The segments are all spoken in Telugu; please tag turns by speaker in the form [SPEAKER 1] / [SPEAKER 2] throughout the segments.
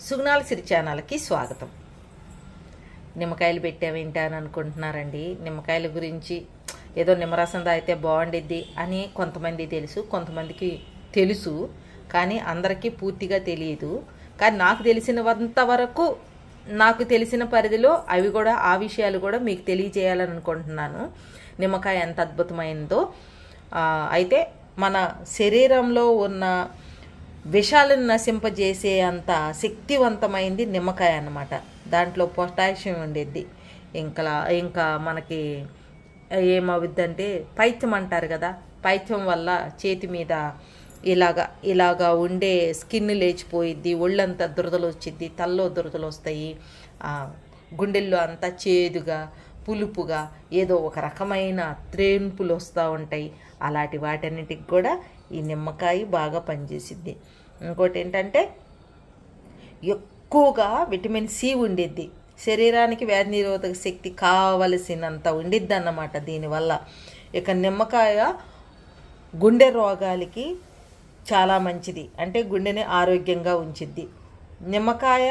[SPEAKER 1] సుగుణాల సిరి ఛానల్కి స్వాగతం నిమ్మకాయలు పెట్టావేంటి అని అనుకుంటున్నారండి నిమ్మకాయల గురించి ఏదో నిమ్మరసం తాగితే బాగుండిద్ది అని కొంతమంది తెలుసు కొంతమందికి తెలుసు కానీ అందరికీ పూర్తిగా తెలియదు కానీ నాకు తెలిసినంత వరకు నాకు తెలిసిన పరిధిలో అవి కూడా ఆ విషయాలు కూడా మీకు తెలియజేయాలని అనుకుంటున్నాను నిమ్మకాయ ఎంత అద్భుతమైందో ఆ, అయితే మన శరీరంలో ఉన్న విషాలను నశింపజేసే అంత శక్తివంతమైంది నిమ్మకాయ అన్నమాట దాంట్లో పొటాషియం ఉండేది ఇంకా ఇంకా మనకి ఏమవుద్దంటే పైత్యం అంటారు కదా పైత్యం వల్ల చేతి మీద ఇలాగా ఇలాగా ఉండే స్కిన్ లేచిపోయిద్ది ఒళ్ళంతా దురదలు వచ్చిద్ది తల్లో దురదలు వస్తాయి ఆ, గుండెల్లో అంతా చేదుగా పులుపుగా ఏదో ఒక రకమైన త్రేన్పులు వస్తూ ఉంటాయి అలాంటి వాటన్నిటికి కూడా ఈ నిమ్మకాయ బాగా పనిచేసిద్ది ఇంకోటి ఏంటంటే ఎక్కువగా విటమిన్ సి ఉండిద్ది శరీరానికి వ్యాధి నిరోధక శక్తి కావలసినంత ఉండిద్ది అన్నమాట దీనివల్ల ఇక నిమ్మకాయ గుండె రోగాలకి చాలా మంచిది అంటే గుండెని ఆరోగ్యంగా ఉంచిద్ది నిమ్మకాయ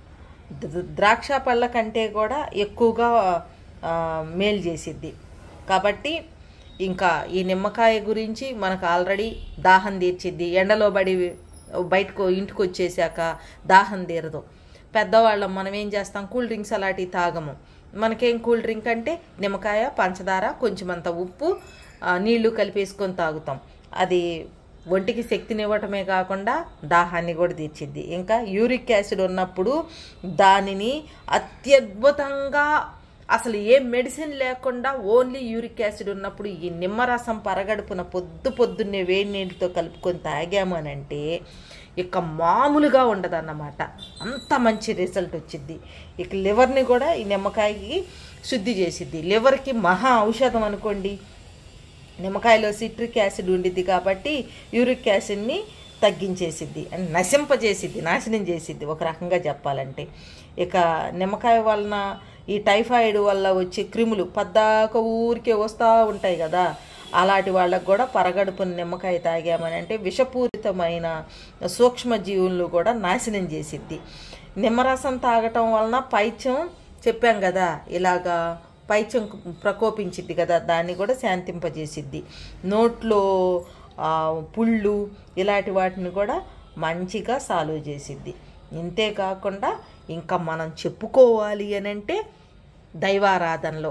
[SPEAKER 1] ద- ద్రాక్ష పళ్ళ కంటే కూడా ఎక్కువగా ఆ, మేలు చేసిద్ది కాబట్టి ఇంకా ఈ నిమ్మకాయ గురించి మనకు ఆల్రెడీ దాహం తీర్చిద్ది ఎండలో పడి బయటకు ఇంటికి వచ్చేసాక దాహం తీరదు పెద్దవాళ్ళం మనం ఏం చేస్తాం కూల్ డ్రింక్స్ అలాంటివి తాగము మనకేం కూల్ డ్రింక్ అంటే నిమ్మకాయ పంచదార కొంచెమంత ఉప్పు ఆ, నీళ్లు కలిపేసుకొని తాగుతాం అది ఒంటికి శక్తినివ్వటమే కాకుండా దాహాన్ని కూడా తీర్చిద్ది ఇంకా యూరిక్ యాసిడ్ ఉన్నప్పుడు దానిని అత్యద్భుతంగా అసలు ఏ మెడిసిన్ లేకుండా ఓన్లీ యూరిక్ యాసిడ్ ఉన్నప్పుడు ఈ నిమ్మరసం పరగడుపున పొద్దు పొద్దున్నే వేడి నీటితో కలుపుకొని తాగాము అని అంటే ఇక మామూలుగా ఉండదన్నమాట అంత మంచి రిజల్ట్ వచ్చింది ఇక లివర్ని కూడా ఈ నిమ్మకాయకి శుద్ధి చేసిద్ది లివర్కి మహా ఔషధం అనుకోండి నిమ్మకాయలో సిట్రిక్ యాసిడ్ ఉండిద్ది కాబట్టి యూరిక్ యాసిడ్ని తగ్గించేసిద్ది అండ్ నశింపజేసిద్ది నాశనం చేసిద్ది ఒక రకంగా చెప్పాలంటే ఇక నిమ్మకాయ వలన ఈ టైఫాయిడ్ వల్ల వచ్చే క్రిములు పద్దాక ఊరికే వస్తూ ఉంటాయి కదా అలాంటి వాళ్ళకు కూడా పరగడుపున నిమ్మకాయ తాగామని అంటే విషపూరితమైన సూక్ష్మజీవులను కూడా నాశనం చేసిద్ది నిమ్మరసం తాగటం వలన పైత్యం చెప్పాం కదా ఇలాగా పైత్యం ప్రకోపించిద్ది కదా దాన్ని కూడా శాంతింపజేసిద్ది నోట్లో ఆ, పుళ్ళు ఇలాంటి వాటిని కూడా మంచిగా సాల్వ్ చేసిద్ది ఇంతే కాకుండా ఇంకా మనం చెప్పుకోవాలి అని అంటే దైవారాధనలో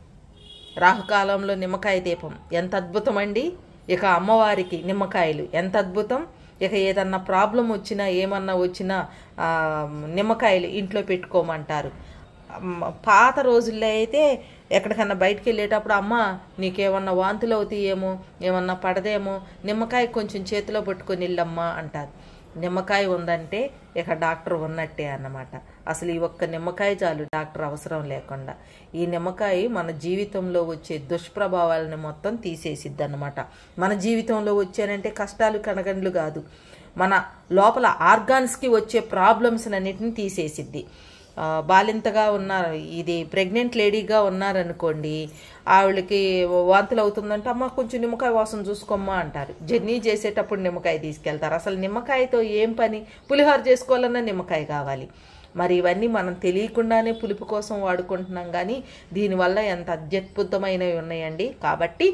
[SPEAKER 1] రాహుకాలంలో నిమ్మకాయ దీపం ఎంత అద్భుతం అండి ఇక అమ్మవారికి నిమ్మకాయలు ఎంత అద్భుతం ఇక ఏదన్నా ప్రాబ్లం వచ్చినా ఏమన్నా వచ్చినా ఆ, నిమ్మకాయలు ఇంట్లో పెట్టుకోమంటారు అమ్మ, పాత రోజుల్లో అయితే ఎక్కడికన్నా బయటికి వెళ్ళేటప్పుడు అమ్మ నీకేమన్నా వాంతులు అవుతాయేమో ఏమన్నా పడదేమో నిమ్మకాయ కొంచెం చేతిలో పట్టుకొని వెళ్ళమ్మా అంటారు నిమ్మకాయ ఉందంటే ఇక డాక్టర్ ఉన్నట్టే అన్నమాట అసలు ఈ ఒక్క నిమ్మకాయ చాలు డాక్టర్ అవసరం లేకుండా ఈ నిమ్మకాయ మన జీవితంలో వచ్చే దుష్ప్రభావాలను మొత్తం తీసేసిద్ది అన్నమాట మన జీవితంలో వచ్చానంటే కష్టాలు కనగండ్లు కాదు మన లోపల ఆర్గాన్స్కి వచ్చే ప్రాబ్లమ్స్ అన్నిటిని తీసేసిద్ది ఆ, బాలింతగా ఉన్నారు ఇది ప్రెగ్నెంట్ లేడీగా ఉన్నారనుకోండి ఆవిడకి వాంతులు అవుతుందంటే అమ్మ కొంచెం నిమ్మకాయ వాసన చూసుకోమ్మా అంటారు జర్నీ చేసేటప్పుడు నిమ్మకాయ తీసుకెళ్తారు అసలు నిమ్మకాయతో ఏం పని పులిహోర చేసుకోవాలన్నా నిమ్మకాయ కావాలి మరి ఇవన్నీ మనం తెలియకుండానే పులుపు కోసం వాడుకుంటున్నాం కానీ దీనివల్ల ఎంత అత్యద్భుతమైనవి ఉన్నాయండి కాబట్టి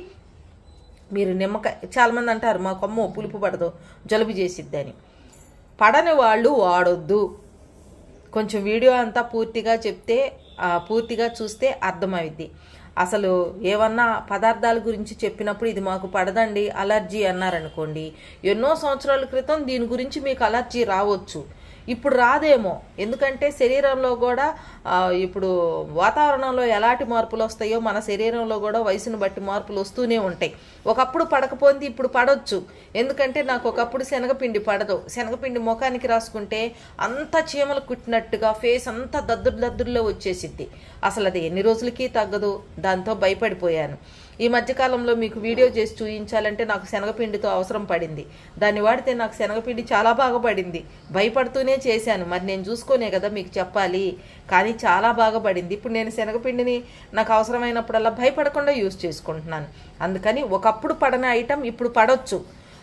[SPEAKER 1] మీరు నిమ్మకాయ చాలామంది అంటారు మా కొమ్మ పులుపు పడదు జలుబు చేసిద్దని పడని వాళ్ళు వాడొద్దు కొంచెం వీడియో అంతా పూర్తిగా చెప్తే ఆ, పూర్తిగా చూస్తే అర్థమైద్ది అసలు ఏమన్నా పదార్థాల గురించి చెప్పినప్పుడు ఇది మాకు పడదండి అలర్జీ అన్నారనుకోండి ఎన్నో సంవత్సరాల క్రితం దీని గురించి మీకు అలర్జీ రావచ్చు ఇప్పుడు రాదేమో ఎందుకంటే శరీరంలో కూడా ఆ, ఇప్పుడు వాతావరణంలో ఎలాంటి మార్పులు వస్తాయో మన శరీరంలో కూడా వయసును బట్టి మార్పులు వస్తూనే ఉంటాయి ఒకప్పుడు పడకపోతే ఇప్పుడు పడవచ్చు ఎందుకంటే నాకు ఒకప్పుడు శనగపిండి పడదు శనగపిండి ముఖానికి రాసుకుంటే అంత చీమలు కుట్టినట్టుగా ఫేస్ అంతా దద్దురు దద్దురులో వచ్చేసిద్ది అసలు అది ఎన్ని రోజులకి తగ్గదు దాంతో భయపడిపోయాను ఈ మధ్యకాలంలో మీకు వీడియో చేసి చూపించాలంటే నాకు శనగపిండితో అవసరం పడింది దాన్ని వాడితే నాకు శనగపిండి చాలా బాగా పడింది భయపడుతూనే చేశాను మరి నేను చూసుకోనే కదా మీకు చెప్పాలి కానీ చాలా బాగా పడింది ఇప్పుడు నేను శనగపిండిని నాకు అవసరమైనప్పుడల్లా భయపడకుండా యూజ్ చేసుకుంటున్నాను అందుకని ఒకప్పుడు పడని ఐటమ్ ఇప్పుడు పడవచ్చు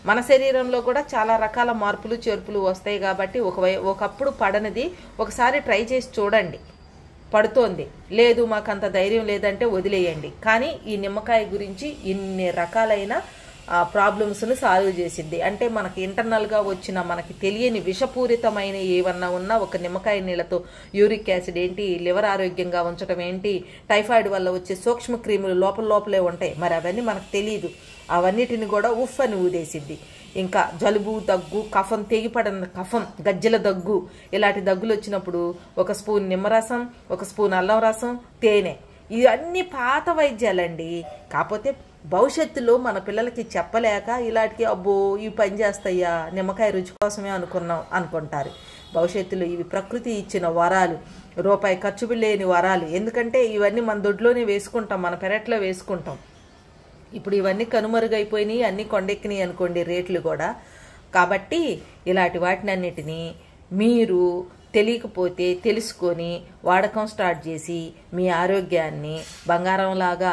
[SPEAKER 1] మన శరీరంలో కూడా చాలా రకాల మార్పులు చేర్పులు వస్తాయి కాబట్టి ఒక ఒకప్పుడు పడనిది ఒకసారి ట్రై చేసి చూడండి పడుతోంది లేదు మాకు అంత ధైర్యం లేదంటే వదిలేయండి కానీ ఈ నిమ్మకాయ గురించి ఇన్ని రకాలైన ప్రాబ్లమ్స్ను సాల్వ్ చేసింది అంటే మనకి ఇంటర్నల్గా వచ్చిన మనకి తెలియని విషపూరితమైన ఏమన్నా ఉన్నా ఒక నిమ్మకాయ నీళ్ళతో యూరిక్ యాసిడ్ ఏంటి లివర్ ఆరోగ్యంగా ఉంచడం ఏంటి టైఫాయిడ్ వల్ల వచ్చే సూక్ష్మ క్రిములు లోపల లోపలే ఉంటాయి మరి అవన్నీ మనకు తెలియదు అవన్నిటిని కూడా ఉఫ్ అని ఊదేసిద్ది ఇంకా జలుబు దగ్గు కఫం తెగిపడిన కఫం గజ్జల దగ్గు ఇలాంటి దగ్గులు వచ్చినప్పుడు ఒక స్పూన్ నిమ్మరసం ఒక స్పూన్ అల్లం రసం తేనె ఇవన్నీ పాత వైద్యాలండి కాకపోతే భవిష్యత్తులో మన పిల్లలకి చెప్పలేక ఇలాంటికి అబ్బో ఇవి పని చేస్తాయా నిమ్మకాయ రుచి కోసమే అనుకున్నాం అనుకుంటారు భవిష్యత్తులో ఇవి ప్రకృతి ఇచ్చిన వరాలు రూపాయి ఖర్చు లేని వరాలు ఎందుకంటే ఇవన్నీ మన దొడ్లోనే వేసుకుంటాం మన పెరట్లో వేసుకుంటాం ఇప్పుడు ఇవన్నీ కనుమరుగైపోయినాయి అన్నీ కొండెక్కినాయి అనుకోండి రేట్లు కూడా కాబట్టి ఇలాంటి వాటిని అన్నిటినీ మీరు తెలియకపోతే తెలుసుకొని వాడకం స్టార్ట్ చేసి మీ ఆరోగ్యాన్ని బంగారంలాగా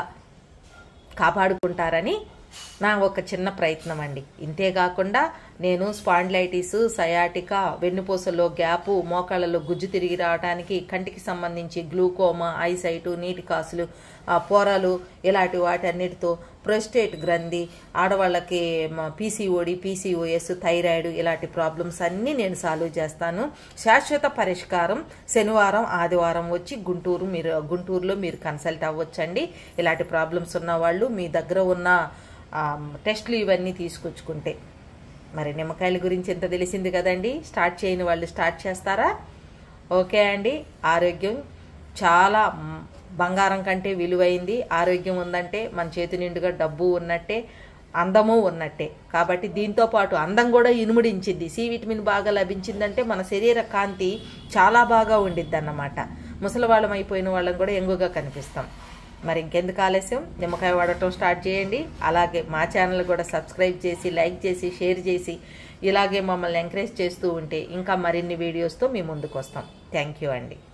[SPEAKER 1] కాపాడుకుంటారని నా ఒక చిన్న ప్రయత్నం అండి ఇంతేకాకుండా నేను స్పాండ్లైటిస్ సయాటికా వెన్నుపూసలో గ్యాపు మోకాళ్ళలో గుజ్జు తిరిగి రావడానికి కంటికి సంబంధించి గ్లూకోమా ఐసైటు నీటి కాసులు పోరాలు ఇలాంటి వాటి అన్నిటితో ప్రొస్టేట్ గ్రంథి ఆడవాళ్ళకి పీసీఓడి పీసీఓఎస్ థైరాయిడ్ ఇలాంటి ప్రాబ్లమ్స్ అన్నీ నేను సాల్వ్ చేస్తాను శాశ్వత పరిష్కారం శనివారం ఆదివారం వచ్చి గుంటూరు మీరు గుంటూరులో మీరు కన్సల్ట్ అవ్వచ్చండి ఇలాంటి ప్రాబ్లమ్స్ ఉన్న వాళ్ళు మీ దగ్గర ఉన్న టెస్ట్లు ఇవన్నీ తీసుకొచ్చుకుంటే మరి నిమ్మకాయల గురించి ఎంత తెలిసింది కదండి స్టార్ట్ చేయని వాళ్ళు స్టార్ట్ చేస్తారా ఓకే అండి ఆరోగ్యం చాలా బంగారం కంటే విలువైంది ఆరోగ్యం ఉందంటే మన చేతి నిండుగా డబ్బు ఉన్నట్టే అందము ఉన్నట్టే కాబట్టి దీంతో పాటు అందం కూడా ఇనుముడించింది సి విటమిన్ బాగా లభించిందంటే మన శరీర కాంతి చాలా బాగా ఉండిద్ది అన్నమాట ముసలివాళ్ళం అయిపోయిన వాళ్ళం కూడా ఎంగుగా కనిపిస్తాం మరి ఇంకెందుకు ఆలస్యం నిమ్మకాయ వాడటం స్టార్ట్ చేయండి అలాగే మా ఛానల్ కూడా సబ్స్క్రైబ్ చేసి లైక్ చేసి షేర్ చేసి ఇలాగే మమ్మల్ని ఎంకరేజ్ చేస్తూ ఉంటే ఇంకా మరిన్ని వీడియోస్తో మీ ముందుకు వస్తాం థ్యాంక్ యూ అండి